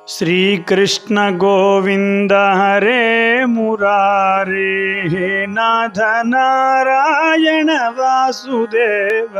శ్రీకృష్ణ గోవింద హరే మురారే హే నాథ నారాయణ వాసుదేవ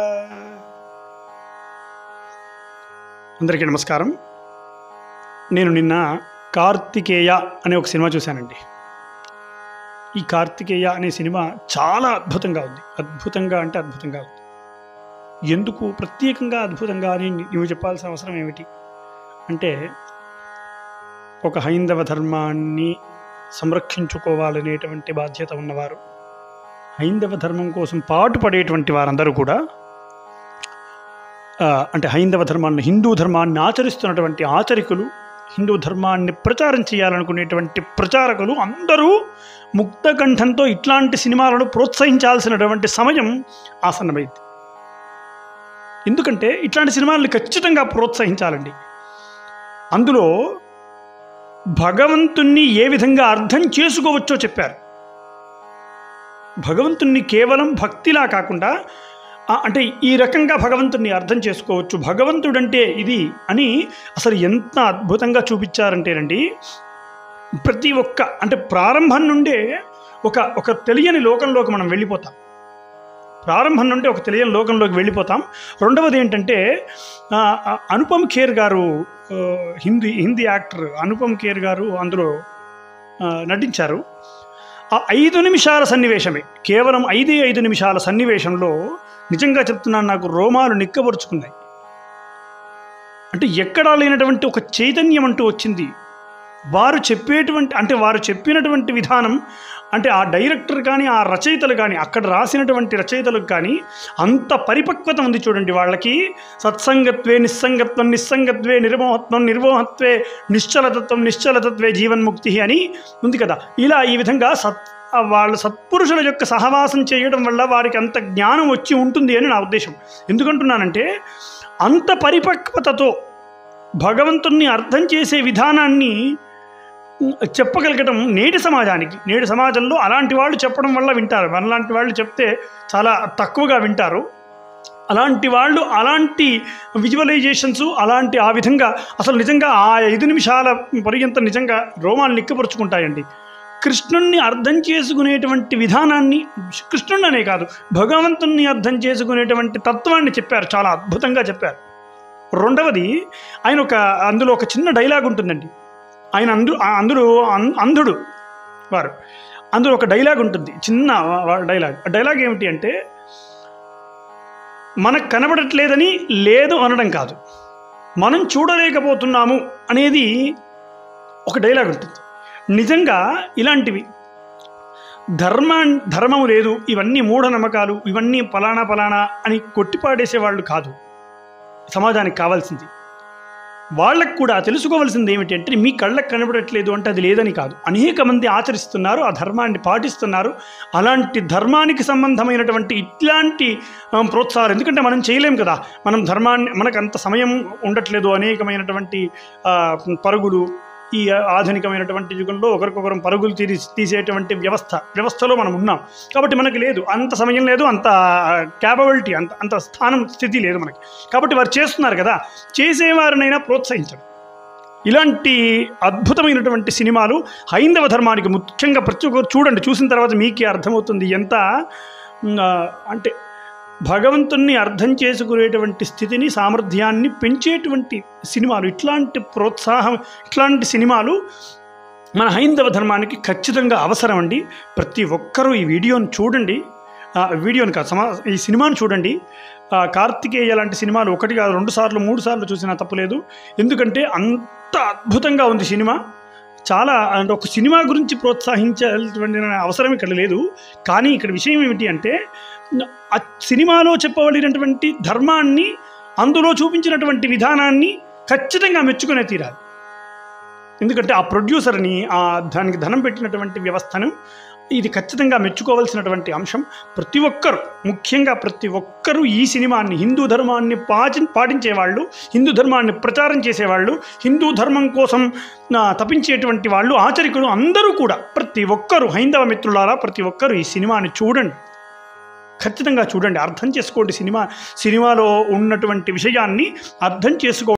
అందరికీ నమస్కారం నేను నిన్న కార్తికేయ అనే ఒక సినిమా చూశానండి ఈ కార్తికేయ అనే సినిమా చాలా అద్భుతంగా ఉంది అద్భుతంగా అంటే అద్భుతంగా ఉంది ఎందుకు ప్రత్యేకంగా అద్భుతంగా అని నువ్వు చెప్పాల్సిన అవసరం ఏమిటి అంటే ఒక హైందవ ధర్మాన్ని సంరక్షించుకోవాలనేటువంటి బాధ్యత ఉన్నవారు హైందవ ధర్మం కోసం పాటుపడేటువంటి వారందరూ కూడా ఆ, అంటే హైందవ ధర్మాన్ని హిందూ ధర్మాన్ని ఆచరిస్తున్నటువంటి ఆచరికులు హిందూ ధర్మాన్ని ప్రచారం చేయాలనుకునేటువంటి ప్రచారకులు అందరూ ముక్తకంఠంతో ఇట్లాంటి సినిమాలను ప్రోత్సహించాల్సినటువంటి సమయం ఆసన్నమైంది ఎందుకంటే ఇట్లాంటి సినిమాలను ఖచ్చితంగా ప్రోత్సహించాలండి అందులో భగవంతుణ్ణి ఏ విధంగా అర్థం చేసుకోవచ్చో చెప్పారు భగవంతుణ్ణి కేవలం భక్తిలా కాకుండా ఆ, అంటే ఈ రకంగా భగవంతుణ్ణి అర్థం చేసుకోవచ్చు భగవంతుడంటే ఇది అని అసలు ఎంత అద్భుతంగా చూపించారంటేనండి ప్రతి ఒక్క అంటే ప్రారంభం నుండే ఒక ఒక తెలియని లోకంలోకి మనం వెళ్ళిపోతాం ప్రారంభం నుండి ఒక తెలియని లోకంలోకి వెళ్ళిపోతాం రెండవది ఏంటంటే ఆ, ఆ, అనుపమ్ ఖేర్ గారు ఆ, హిందీ హిందీ యాక్టర్ అనుపమ్ ఖేర్ గారు అందులో ఆ, నటించారు ఆ ఐదు నిమిషాల సన్నివేశమే కేవలం ఐదే ఐదు నిమిషాల సన్నివేశంలో నిజంగా చెప్తున్నాను నాకు రోమాలు నిక్కబరుచుకున్నాయి అంటే ఎక్కడా లేనటువంటి ఒక చైతన్యం అంటూ వచ్చింది వారు చెప్పేటువంటి అంటే వారు చెప్పినటువంటి విధానం అంటే ఆ డైరెక్టర్ కానీ ఆ రచయితలు కానీ అక్కడ రాసినటువంటి రచయితలకు కానీ అంత పరిపక్వత ఉంది చూడండి వాళ్ళకి సత్సంగత్వే నిస్సంగత్వం నిస్సంగత్వే నిర్మోహత్వం నిర్మోహత్వే నిశ్చలతత్వం నిశ్చలతత్వే జీవన్ముక్తి అని ఉంది కదా ఇలా ఈ విధంగా సత్ ఆ వాళ్ళ సత్పురుషుల యొక్క సహవాసం చేయడం వల్ల వారికి అంత జ్ఞానం వచ్చి ఉంటుంది అని నా ఉద్దేశం ఎందుకంటున్నానంటే అంత పరిపక్వతతో భగవంతుణ్ణి అర్థం చేసే విధానాన్ని చెప్పగలగటం నేటి సమాజానికి నేటి సమాజంలో అలాంటి వాళ్ళు చెప్పడం వల్ల వింటారు మనలాంటి వాళ్ళు చెప్తే చాలా తక్కువగా వింటారు అలాంటి వాళ్ళు అలాంటి విజువలైజేషన్స్ అలాంటి ఆ విధంగా అసలు నిజంగా ఆ ఐదు నిమిషాల పర్యంతం నిజంగా రోమాలు నిక్కపరుచుకుంటాయండి కృష్ణుణ్ణి అర్థం చేసుకునేటువంటి విధానాన్ని కృష్ణుణ్ణి అనే కాదు భగవంతుణ్ణి అర్థం చేసుకునేటువంటి తత్వాన్ని చెప్పారు చాలా అద్భుతంగా చెప్పారు రెండవది ఆయన ఒక అందులో ఒక చిన్న డైలాగ్ ఉంటుందండి ఆయన అందు ఆ- అందులో అం- అంధుడు వారు అందులో ఒక డైలాగ్ ఉంటుంది చిన్న వా- డైలాగ్ ఆ డైలాగ్ ఏమిటి అంటే మనకు కనబడట్లేదని లేదు అనడం కాదు మనం చూడలేకపోతున్నాము అనేది ఒక డైలాగ్ ఉంటుంది నిజంగా ఇలాంటివి ధర్మ ధర్మం లేదు ఇవన్నీ మూఢనమ్మకాలు ఇవన్నీ ఫలానా ఫలానా అని కొట్టిపాడేసే వాళ్ళు కాదు సమాజానికి కావాల్సింది వాళ్ళకు కూడా తెలుసుకోవాల్సింది ఏమిటి అంటే మీ కళ్ళకు కనబడట్లేదు అంటే అది లేదని కాదు అనేక మంది ఆచరిస్తున్నారు ఆ ధర్మాన్ని పాటిస్తున్నారు అలాంటి ధర్మానికి సంబంధమైనటువంటి ఇట్లాంటి ఆ, ప్రోత్సాహాలు ఎందుకంటే మనం చేయలేం కదా మనం ధర్మాన్ని మనకు అంత సమయం ఉండట్లేదు అనేకమైనటువంటి ఆ, పరుగులు ఈ ఆధునికమైనటువంటి యుగంలో ఒకరికొకరం పరుగులు తీసి తీసేటువంటి వ్యవస్థ వ్యవస్థలో మనం ఉన్నాం కాబట్టి మనకి లేదు అంత సమయం లేదు అంత క్యాపబిలిటీ అంత అంత స్థానం స్థితి లేదు మనకి కాబట్టి వారు చేస్తున్నారు కదా చేసేవారినైనా ప్రోత్సహించడం ఇలాంటి అద్భుతమైనటువంటి సినిమాలు హైందవ ధర్మానికి ముఖ్యంగా ప్రతి ఒక్కరు చూడండి చూసిన తర్వాత మీకే అర్థమవుతుంది ఎంత మ్, ఆ, అంటే భగవంతుణ్ణి అర్థం చేసుకునేటువంటి స్థితిని సామర్థ్యాన్ని పెంచేటువంటి సినిమాలు ఇట్లాంటి ప్రోత్సాహం ఇట్లాంటి సినిమాలు మన హైందవ ధర్మానికి ఖచ్చితంగా అవసరం అండి ప్రతి ఒక్కరూ ఈ వీడియోని చూడండి ఆ, వీడియోని కాదు సమా ఈ సినిమాను చూడండి ఆ, కార్తికేయ లాంటి సినిమాలు ఒకటి కాదు రెండు సార్లు మూడు సార్లు చూసినా తప్పలేదు ఎందుకంటే అంత అద్భుతంగా ఉంది సినిమా చాలా అంటే ఒక సినిమా గురించి ప్రోత్సహించాల్సిన అవసరం ఇక్కడ లేదు కానీ ఇక్కడ విషయం ఏమిటి అంటే ఆ సినిమాలో చెప్పబడినటువంటి ధర్మాన్ని అందులో చూపించినటువంటి విధానాన్ని ఖచ్చితంగా మెచ్చుకునే తీరాలి ఎందుకంటే ఆ ప్రొడ్యూసర్ని ఆ దానికి ధనం పెట్టినటువంటి వ్యవస్థను ఇది ఖచ్చితంగా మెచ్చుకోవాల్సినటువంటి అంశం ప్రతి ఒక్కరు ముఖ్యంగా ప్రతి ఒక్కరూ ఈ సినిమాని హిందూ ధర్మాన్ని పాటి పాటించేవాళ్ళు హిందూ ధర్మాన్ని ప్రచారం చేసేవాళ్ళు హిందూ ధర్మం కోసం ఆ, తపించేటువంటి వాళ్ళు ఆచరికులు అందరూ కూడా ప్రతి ఒక్కరూ హైందవ మిత్రులారా ప్రతి ఒక్కరూ ఈ సినిమాని చూడండి ఖచ్చితంగా చూడండి అర్థం చేసుకోండి సినిమా సినిమాలో ఉన్నటువంటి విషయాన్ని అర్థం చేసుకో